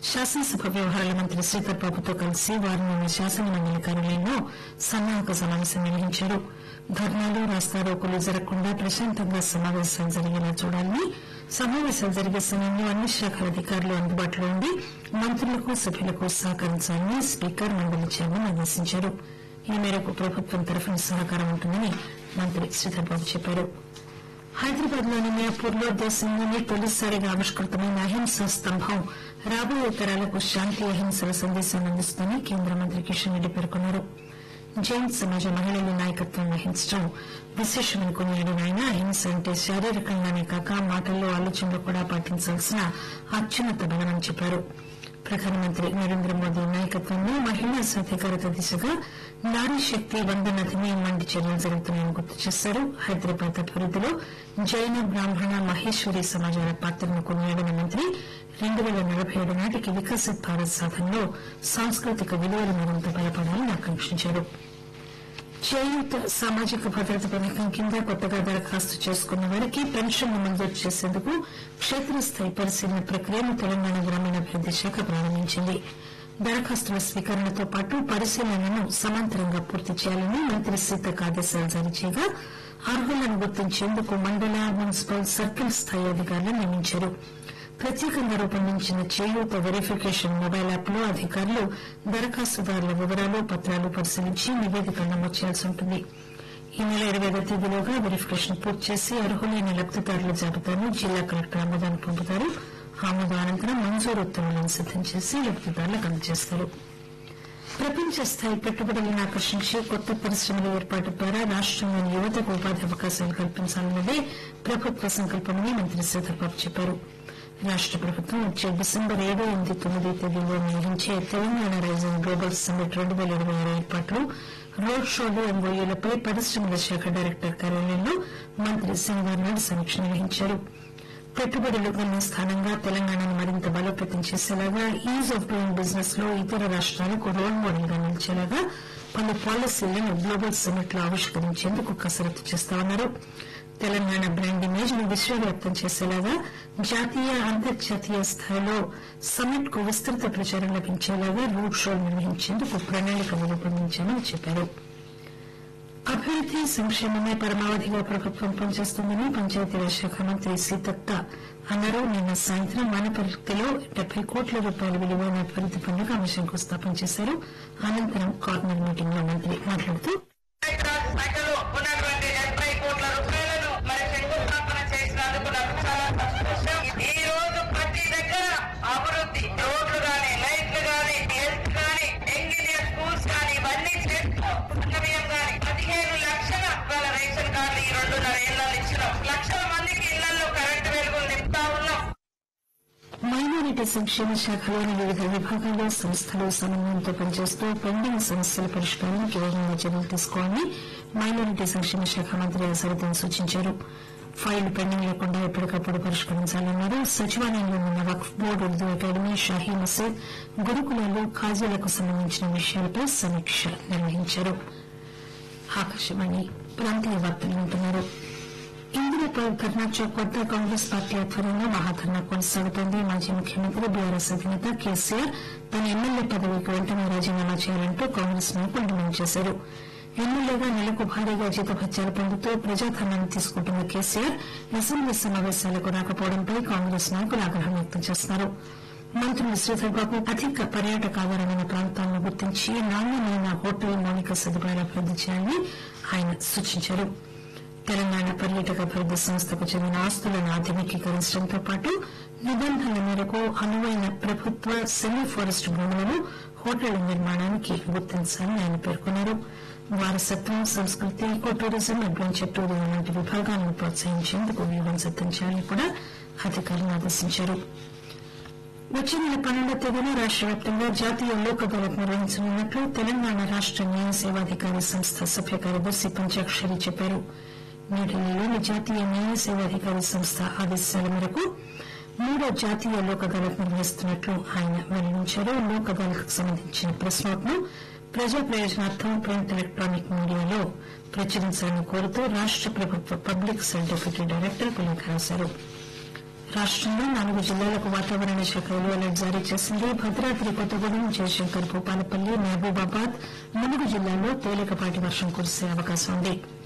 శాసనసభ వ్యవహారాల మంత్రి శ్రీధర్ బాబుతో కలిసి వారిని శాసనమండలి కార్యాలయంలో సన్నాహక సమావేశం నిర్వహించారు ధర్నాలు రాస్తారోకోలు జరగకుండా ప్రశాంతంగా సమావేశాలు జరిగేలా చూడాలని సమావేశాలు జరిగే సమయంలో అన్ని శాఖల అధికారులు అందుబాటులో ఉండి మంత్రులకు సభ్యులకు సహకరించాలని స్పీకర్ మండలి చైర్మన్ ఆదేశించారు ఈ మేరకు ప్రభుత్వం తరఫున సహకారం ఉంటుందని మంత్రి శ్రీధర్ బాబు చెప్పారు హైదరాబాద్ లోని మియాపూర్ లో దేశంలోనే తొలిసారిగా ఆవిష్కృతమైన అహింసా స్తంభం రాబోయే తరాలకు శాంతి అహింసల సందేశాన్ని అందిస్తుందని కేంద్ర మంత్రి కిషన్ రెడ్డి పేర్కొన్నారు జైన్ సమాజ మహిళల నాయకత్వం వహించడం విశేషమని కొనియాడిన ఆయన అహింస అంటే శారీరకంగానే కాక మాటల్లో ఆలోచనలో కూడా పాటించాల్సిన అత్యున్నత బలమని చెప్పారు ప్రధానమంత్రి నరేంద్ర మోదీ నాయకత్వంలో మహిళా సాధికారత దిశగా నారీ శక్తి వందన అధినియం వంటి చర్యలు జరుగుతున్నాయని గుర్తు చేశారు హైదరాబాద్ అభివృద్దిలో జైన బ్రాహ్మణ మహేశ్వరి సమాజాల పాత్రను కొనియాడిన మంత్రి రెండు పేల నలభై ఏడు నాటికి వికసిత్ భారత్ సాధనలో సాంస్కృతిక విలువలు మరింత బలపడాలని ఆకాంక్షించారు చేయూత సామాజిక భద్రత పథకం కింద కొత్తగా దరఖాస్తు చేసుకున్న వారికి పెన్షన్ మంజూరు చేసేందుకు క్షేత్రస్థాయి పరిశీలన ప్రక్రియను తెలంగాణ గ్రామీణాభివృద్ది శాఖ ప్రారంభించింది దరఖాస్తుల స్వీకరణతో పాటు పరిశీలనను సమాంతరంగా పూర్తి చేయాలని మంత్రి సీతకు ఆదేశాలు జారీ చేయగా అర్హులను గుర్తించేందుకు మండల మున్సిపల్ సర్కిల్ స్థాయి అధికారులను నియమించారు ప్రత్యేకంగా రూపొందించిన చేయూత వెరిఫికేషన్ మొబైల్ యాప్ లో అధికారులు దరఖాస్తుదారుల వివరాలు పత్రాలు పరిశీలించి నివేదిక నమోదు చేయాల్సి ఉంటుంది ఈ నెల ఇరవై తేదీలోగా వెరిఫికేషన్ పూర్తి చేసి అర్హులైన లబ్దిదారుల జాబితాను జిల్లా కలెక్టర్ ఆమోదానికి పంపుతారు ఆమోదం అనంతరం మంజూరు ఉత్తర్వులను సిద్దం చేసి లబ్దిదారులకు అందజేస్తారు ప్రపంచ స్థాయి పెట్టుబడులను ఆకర్షించి కొత్త పరిశ్రమల ఏర్పాటు ద్వారా రాష్టంలోని యువతకు ఉపాధి అవకాశాలు కల్పించాలన్నదే ప్రభుత్వ సంకల్పమని మంత్రి శ్రీధర్బాబు చెప్పారు రాష్ట ప్రభుత్వం వచ్చే డిసెంబర్ ఏడు ఎనిమిది తొమ్మిది తేదీల్లో నిర్వహించే తెలంగాణ రైజింగ్ గ్లోబల్ సమ్మిట్ రెండు పేల ఇరవై ఆరు ఏర్పాట్లు రోడ్ షోలు ఎంఓయూలపై పరిశ్రమల శాఖ డైరెక్టర్ కార్యాలయంలో మంత్రి శనివారం నాడు సమీక్ష నిర్వహించారు పెట్టుబడులు గమ్య స్థానంగా తెలంగాణను మరింత బలోపేతం చేసేలాగా ఈజ్ ఆఫ్ డూయింగ్ బిజినెస్ లో ఇతర రాష్ట్రాలకు రోల్ మోడల్ గా నిలిచేలాగా పలు పాలసీలను గ్లోబల్ సమ్మిట్ లో ఆవిష్కరించేందుకు కసరత్తు చేస్తామన్నారు తెలంగాణ బ్రాండ్ ఇమేజ్ ను విశ్వవ్యాప్తం చేసేలాగా జాతీయ అంతర్జాతీయ స్థాయిలో సమ్మిట్ కు విస్తృత ప్రచారం లభించేలాగా రోడ్ షోలు నిర్వహించేందుకు ప్రణాళికలు రూపొందించామని చెప్పారు అభివృద్ది సంక్షేమమే పరమావధిగా ప్రభుత్వం పనిచేస్తుందని పంచాయతీరాజ్ శాఖ మంత్రి సీతక్క అన్నారు నిన్న సాయంత్రం వనపర్తిలో డెబ్బై కోట్ల రూపాయల విలువైన అభివృద్ది పనులకు ఆమె శంకుస్థాపన చేశారు అనంతరం కార్నర్ మీటింగ్ లో మంత్రి మాట్లాడుతూ శాఖలో ఉన్నటువంటి డెబ్బై కోట్ల రూపాయలను మరి శంకుస్థాపన చేసినందుకు నాకు చాలా సంతోషం ఈ రోజు ప్రతి దగ్గర అభివృద్ధి రోడ్లు గాని లైట్లు గాని హెల్త్ గాని ఇంజనీర్ స్కూల్స్ గాని ఇవన్నీ చేస్తూ పుట్టమయం గాని పదిహేను లక్షల వాళ్ళ రేషన్ కార్డులు ఈ రెండున్నర ఏళ్ళలో ఇచ్చినాం లక్షల మందికి ఇళ్లలో కరెంటు వెలుగులు నింపుతా ఉన్నాం మైనారిటీ సంక్షేమ శాఖలోని వివిధ విభాగాల్లో సంస్థలు సమన్వయంతో పనిచేస్తూ పెండింగ్ సమస్యల పరిష్కారానికి వేగంగా చర్యలు తీసుకోవాలని మైనారిటీ సంక్షేమ శాఖ మంత్రి అసరుద్దీన్ సూచించారు ఫైళ్లు పెండింగ్ లేకుండా ఎప్పటికప్పుడు పరిష్కరించాలన్నారు సచివాలయంలో ఉన్న వక్ఫ్ బోర్డు ఉర్దూ అకాడమీ షాహీ మసీద్ గురుకులాలు ఖాజీలకు సంబంధించిన విషయాలపై సమీక్ష నిర్వహించారు ఆకాశవాణి ప్రాంతీయ వార్తలు వింటున్నారు ఇందిరాపై ధర్నా చౌక్ వద్ద కాంగ్రెస్ పార్టీ ఆధ్వర్యంలో మహాధర్నా కొనసాగుతోంది మాజీ ముఖ్యమంత్రి బీఆర్ఎస్ అధినేత కేసీఆర్ తన ఎమ్మెల్యే పదవికి వెంటనే రాజీనామా చేయాలంటూ కాంగ్రెస్ నాయకులు డిమాండ్ చేశారు ఎమ్మెల్యేగా నెలకు భారీగా జీతభత్యాలు పొందుతూ ప్రజాధనాన్ని తీసుకుంటున్న కేసీఆర్ అసెంబ్లీ సమావేశాలకు రాకపోవడంపై కాంగ్రెస్ నాయకులు ఆగ్రహం వ్యక్తం చేస్తున్నారు మంత్రులు శ్రీధర్బాబు అధిక పర్యాటక ఆధారమైన ప్రాంతాలను గుర్తించి నాణ్యమైన హోటల్ మౌలిక సదుపాయాలు అభివృద్ది చేయాలని ఆయన సూచించారు తెలంగాణ పర్యాటక అభివృద్ది సంస్థకు చెందిన ఆస్తులను ఆధునికీకరించడంతో పాటు నిబంధనల మేరకు అనువైన ప్రభుత్వ సెమీ ఫారెస్ట్ భూములను హోటళ్ల నిర్మాణానికి గుర్తించాలని ఆయన పేర్కొన్నారు వారసత్వం సంస్కృతి ఈకో టూరిజం అడ్వెంచర్ టూరిజం వంటి విభాగాలను ప్రోత్సహించేందుకు వ్యూహం సిద్దం చేయాలని కూడా అధికారులను ఆదేశించారు వచ్చే నెల పన్నెండో తేదీన రాష్ట వ్యాప్తంగా జాతీయ లోక్ అదాలత్ నిర్వహించనున్నట్లు తెలంగాణ రాష్ట న్యాయ సేవాధికారి సంస్థ సభ్య కార్యదర్శి పంచాక్షరి చెప్పారు న్యూఢిల్లీలోని జాతీయ న్యాయ సేవాధికారి సంస్థ ఆదేశాల మేరకు మూడో జాతీయ లోక్ అదాలత్ నిర్వహిస్తున్నట్లు ఆయన వెల్లడించారు లోక్ అదాలత్ కు సంబంధించిన ప్రెస్ నోట్ ను ప్రజా ప్రయోజనార్థం ప్రింట్ ఎలక్ట్రానిక్ మీడియాలో ప్రచురించాలని కోరుతూ రాష్ట ప్రభుత్వ పబ్లిక్ సెల్ డిప్యూటీ డైరెక్టర్ లేఖ రాశారు రాష్టంలో నాలుగు జిల్లాలకు వాతావరణ శాఖ ఎల్లో అలర్ట్ జారీ చేసింది భద్రాద్రి కొత్తగూడెం జయశంకర్ భూపాలపల్లి మహబూబాబాద్ ములుగు జిల్లాల్లో తేలికపాటి వర్షం కురిసే అవకాశం ఉంది